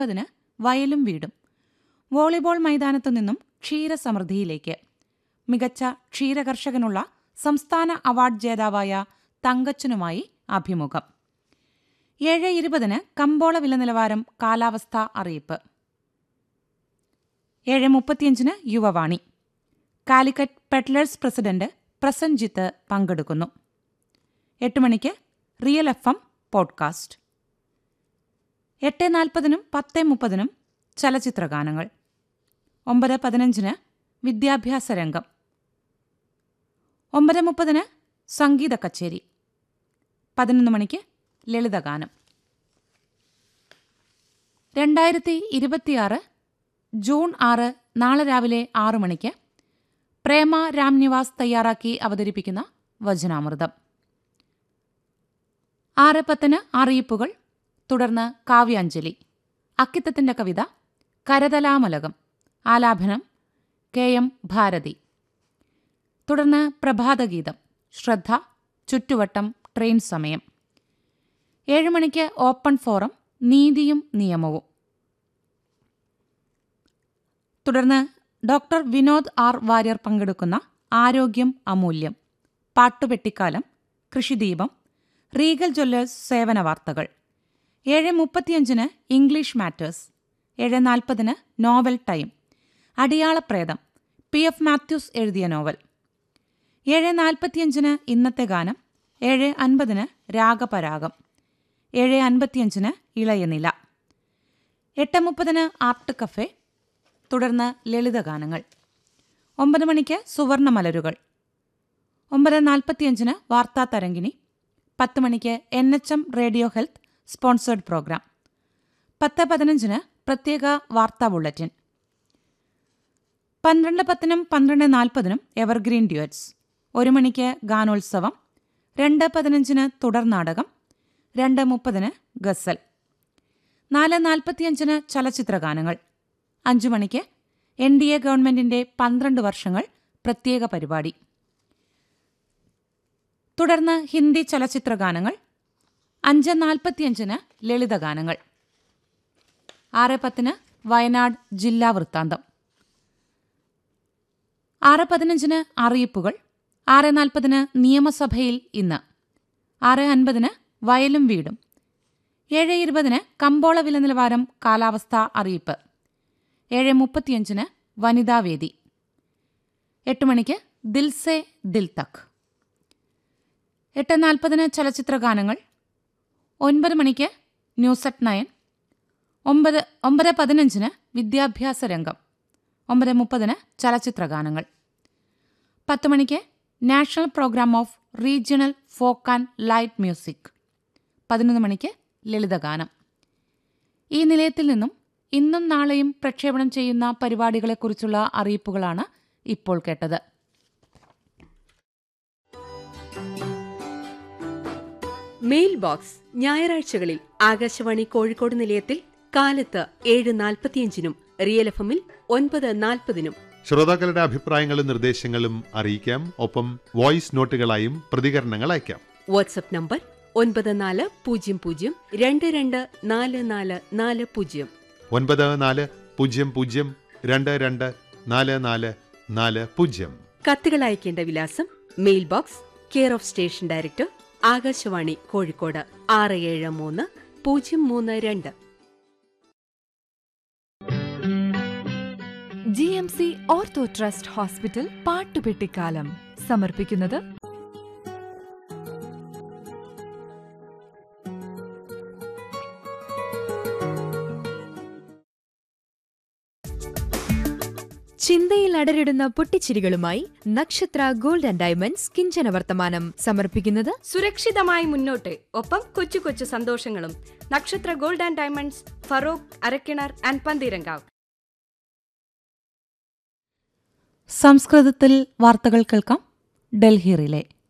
മുപ്പതിന് വയലും വീടും വോളിബോൾ മൈതാനത്തു നിന്നും ക്ഷീരസമൃദ്ധിയിലേക്ക് മികച്ച ക്ഷീരകർഷകനുള്ള സംസ്ഥാന അവാർഡ് ജേതാവായ തങ്കച്ചനുമായി അഭിമുഖം ഏഴ് ഇരുപതിന് കമ്പോള വില നിലവാരം കാലാവസ്ഥാ അറിയിപ്പ് ഏഴ് മുപ്പത്തിയഞ്ചിന് Yuvavani Calicut pedlers president Prasanjith പങ്കെടുക്കുന്നു എട്ട് മണിക്ക് റിയൽ എഫ് എം പോഡ്കാസ്റ്റ് എട്ട് നാൽപ്പതിനും പത്ത് മുപ്പതിനും ചലച്ചിത്രഗാനങ്ങൾ ഒമ്പത് പതിനഞ്ചിന് വിദ്യാഭ്യാസ രംഗം ഒമ്പത് മുപ്പതിന് സംഗീത കച്ചേരി പതിനൊന്ന് മണിക്ക് ലളിതഗാനം രണ്ടായിരത്തി ഇരുപത്തിയാറ് ജൂൺ ആറ് നാളെ രാവിലെ ആറു മണിക്ക് പ്രേമ രാംനിവാസ് തയ്യാറാക്കി അവതരിപ്പിക്കുന്ന വചനാമൃതം ആറ് പത്തിന് അറിയിപ്പുകൾ തുടർന്ന് കാവ്യാഞ്ജലി അക്കിത്തത്തിന്റെ കവിത കരതലാമലകം ആലാപനം കെ എം ഭാരതി തുടർന്ന് പ്രഭാതഗീതം ശ്രദ്ധ ചുറ്റുവട്ടം ട്രെയിൻ സമയം ഏഴ് മണിക്ക് ഓപ്പൺ ഫോറം നീതിയും നിയമവും തുടർന്ന് ഡോക്ടർ വിനോദ് ആർ വാര്യർ പങ്കെടുക്കുന്ന ആരോഗ്യം അമൂല്യം പാട്ടുപെട്ടിക്കാലം കൃഷിദീപം റീഗൽ ജ്വല്ലേഴ്സ് സേവന വാർത്തകൾ ഏഴ് മുപ്പത്തിയഞ്ചിന് ഇംഗ്ലീഷ് മാറ്റേഴ്സ് ഏഴ് നാൽപ്പതിന് novel time Adiyalapretham P F Mathews എഴുതിയ നോവൽ ഏഴ് നാൽപ്പത്തിയഞ്ചിന് ഇന്നത്തെ ഗാനം ഏഴ് അൻപതിന് രാഗപരാഗം ഏഴ് അൻപത്തിയഞ്ചിന് ഇളയനില എട്ട് മുപ്പതിന് ആർട്ട് കഫേ തുടർന്ന് ലളിതഗാനങ്ങൾ ഒമ്പത് മണിക്ക് സുവർണമലരുകൾ ഒമ്പത് നാൽപ്പത്തിയഞ്ചിന് വാർത്താ തരംഗിണി പത്ത് മണിക്ക് N H M radio health sponsored program പത്ത് പതിനഞ്ചിന് പ്രത്യേക വാർത്താ ബുള്ളറ്റിൻ പന്ത്രണ്ട് പത്തിനും പന്ത്രണ്ട് നാൽപ്പതിനും എവർഗ്രീൻ ഡ്യുവറ്റ്സ് ഒരു മണിക്ക് ഗാനോത്സവം രണ്ട് പതിനഞ്ചിന് തുടർ നാടകം രണ്ട് മുപ്പതിന് ഗസൽ നാല് നാൽപ്പത്തിയഞ്ചിന് ചലച്ചിത്രഗാനങ്ങൾ അഞ്ചു മണിക്ക് എൻ ഡി എ ഗവൺമെന്റിന്റെ പന്ത്രണ്ട് വർഷങ്ങൾ പ്രത്യേക പരിപാടി തുടർന്ന് ഹിന്ദി ചലച്ചിത്രഗാനങ്ങൾ അഞ്ച് നാൽപ്പത്തിയഞ്ചിന് ലളിതഗാനങ്ങൾ ആറ് പത്തിന് വയനാട് ജില്ലാ വൃത്താന്തം ആറ് പതിനഞ്ചിന് അറിയിപ്പുകൾ ആറ് നാൽപ്പതിന് നിയമസഭയിൽ ഇന്ന് ആറ് അൻപതിന് വയലും വീടും ഏഴ് ഇരുപതിന് കമ്പോള വില നിലവാരം കാലാവസ്ഥാ അറിയിപ്പ് ഏഴ് മുപ്പത്തിയഞ്ചിന് വനിതാവേദി എട്ട് മണിക്ക് ദിൽസെ ദിൽ തക് എട്ട് നാൽപ്പതിന് ചലച്ചിത്രഗാനങ്ങൾ ഒൻപത് മണിക്ക് ന്യൂസ് അറ്റ് നയൻ ഒമ്പത് ഒമ്പത് പതിനഞ്ചിന് വിദ്യാഭ്യാസ രംഗം ഒമ്പത് മുപ്പതിന് ചലച്ചിത്രഗാനങ്ങൾ പത്ത് മണിക്ക് national program of regional folk and light music പതിനൊന്ന് മണിക്ക് ലളിതഗാനം ഈ നിലയത്തിൽ നിന്നും ഇന്നും നാളെയും പ്രക്ഷേപണം ചെയ്യുന്ന പരിപാടികളെക്കുറിച്ചുള്ള അറിയിപ്പുകളാണ് ഇപ്പോൾ കേട്ടത് മെയിൽ ബോക്സ് ഞായറാഴ്ചകളിൽ ആകാശവാണി കോഴിക്കോട് നിലയത്തിൽ കാലത്ത് ഏഴ് നാൽപ്പത്തിയഞ്ചിനും റിയൽ എഫ് എമ്മിൽ ഒൻപത് നാൽപ്പതിനും ശ്രോതാക്കളുടെ അഭിപ്രായങ്ങളും നിർദ്ദേശങ്ങളും അറിയിക്കാം ഒപ്പം വോയിസ് നോട്ടുകളായും പ്രതികരണങ്ങൾ അയക്കാം വാട്സപ്പ് നമ്പർ ഒൻപത് നാല് പൂജ്യം പൂജ്യം രണ്ട് രണ്ട് നാല് നാല് നാല് പൂജ്യം ഒൻപത് നാല് പൂജ്യം പൂജ്യം രണ്ട് രണ്ട് നാല് നാല് നാല് പൂജ്യം കത്തുകൾ അയക്കേണ്ട വിലാസം mail box care of station director Akashvani Kozhikode ആറ് ഏഴ് മൂന്ന് പൂജ്യം മൂന്ന് രണ്ട് G M C ortho trust hospital പാട്ടുപെട്ടിക്കാലം സമർപ്പിക്കുന്നത് ചിന്തയിൽ അടരിടുന്ന പൊട്ടിച്ചിരികളുമായി നക്ഷത്ര ഗോൾഡ് ആൻഡ് ഡയമണ്ട്സ് കിഞ്ചന വർത്തമാനം സമർപ്പിക്കുന്നത് സുരക്ഷിതമായി മുന്നോട്ട് ഒപ്പം കൊച്ചു കൊച്ചു സന്തോഷങ്ങളും Nakshatra gold and diamonds Feroke Arakkinar and Pantheerankavu സംസ്കൃതത്തിൽ വാർത്തകൾ കേൾക്കാം ഡൽഹി റിലേ